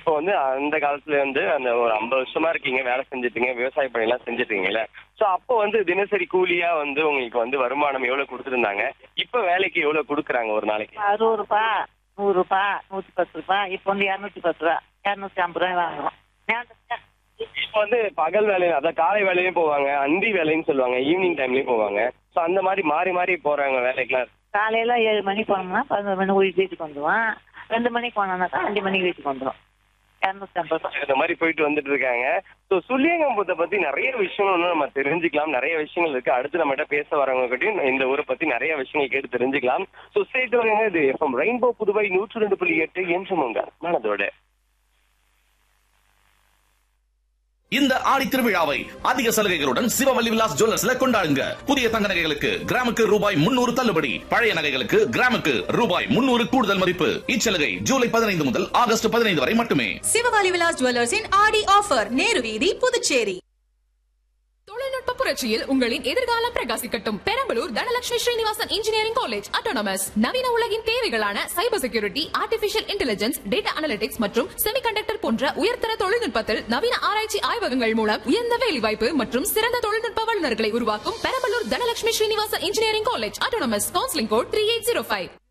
இப்போ வந்து அந்த காலத்துல வந்து அந்த ஒரு ஐம்பது வருஷமா இருக்கீங்க வேலை செஞ்சுட்டீங்க விவசாய பணியெல்லாம் செஞ்சுட்டீங்கல்ல சோ அப்போ வந்து தினசரி கூலியா வந்து உங்களுக்கு வந்து வருமானம் எவ்வளவு கொடுத்துருந்தாங்க இப்ப வேலைக்கு எவ்வளவு கொடுக்குறாங்க ஒரு நாளைக்கு அறுபது ரூபா நூறு ரூபா நூத்தி பத்து ரூபா இப்போ வந்து இரநூத்தி பத்து ரூபா இரநூத்தி ஐம்பது ரூபாய் வாங்குறோம் நேரத்துக்கு இப்போ வந்து பகல் வேலையும் அதான் காலை வேலையும் போவாங்க அந்தி வேலைன்னு சொல்லுவாங்க ஈவினிங் டைம்லயும் போவாங்க சோ அந்த மாதிரி மாறி மாறி போறாங்க வேலைக்கெல்லாம் காலையில ஏழு மணிக்கு போனோம்னா பதினோரு மணி வீட்டு வீட்டுக்கு வந்துடுவான் ரெண்டு மணிக்கு போனோம்னாக்கா அஞ்சு மணிக்கு வீட்டுக்கு வந்துடும் இரநூத்தி ஐம்பது ரூபா இந்த மாதிரி போயிட்டு வந்துட்டு இருக்காங்க ஸோ சுள்ளியங்கம்பூத்தை பத்தி நிறைய விஷயங்கள் வந்து நம்ம தெரிஞ்சுக்கலாம் நிறைய விஷயங்கள் இருக்கு அடுத்து நம்மகிட்ட பேச வரவங்க கிட்டயும் இந்த ஊரை பத்தி நிறைய விஷயங்கள் கேட்டு தெரிஞ்சுக்கலாம் ஸோ ஸ்டேட் வரீங்க இது எஃப்எம் ரெயின்போ புதுவை நூற்று ரெண்டு புள்ளி எட்டு என்று உங்க மனதோட இந்த ஆடி திருவிழாவை அதிக சலுகைகளுடன் சிவவல்லி விலாஸ் ஜுவல்லர்ஸ்ல கொண்டாடுங்க புதிய தங்க நகைகளுக்கு கிராமுக்கு ரூபாய் முன்னூறு தள்ளுபடி பழைய நகைகளுக்கு கிராமுக்கு ரூபாய் முன்னூறு கூடுதல் மதிப்பு இச்சலுகை ஜூலை பதினைந்து முதல் ஆகஸ்ட் பதினைந்து வரை மட்டுமே சிவகாலி விலாஸ் ஜுவல்லர்ஸின் ஆடி ஆஃபர் நேரு வீதி புதுச்சேரி தொழில்நுட்ப புரட்சியில் உங்களின் எதிர்காலம் பிரகாசிக்கட்டும் Perambalur Dhanalakshmi Srinivasan engineering college autonomous நவீன உலகின் தேவைகளான cyber security artificial intelligence data analytics மற்றும் செமிகண்டக்டர் போன்ற உயர்தர தொழில்நுட்பத்தில் நவீன ஆராய்ச்சி ஆய்வகங்கள் மூலம் உயர்ந்த வேலைவாய்ப்பு மற்றும் சிறந்த தொழில்நுட்ப வல்லுநர்களை உருவாக்கும் Perambalur Dhanalakshmi Srinivasan engineering college autonomous counselling code three eight zero five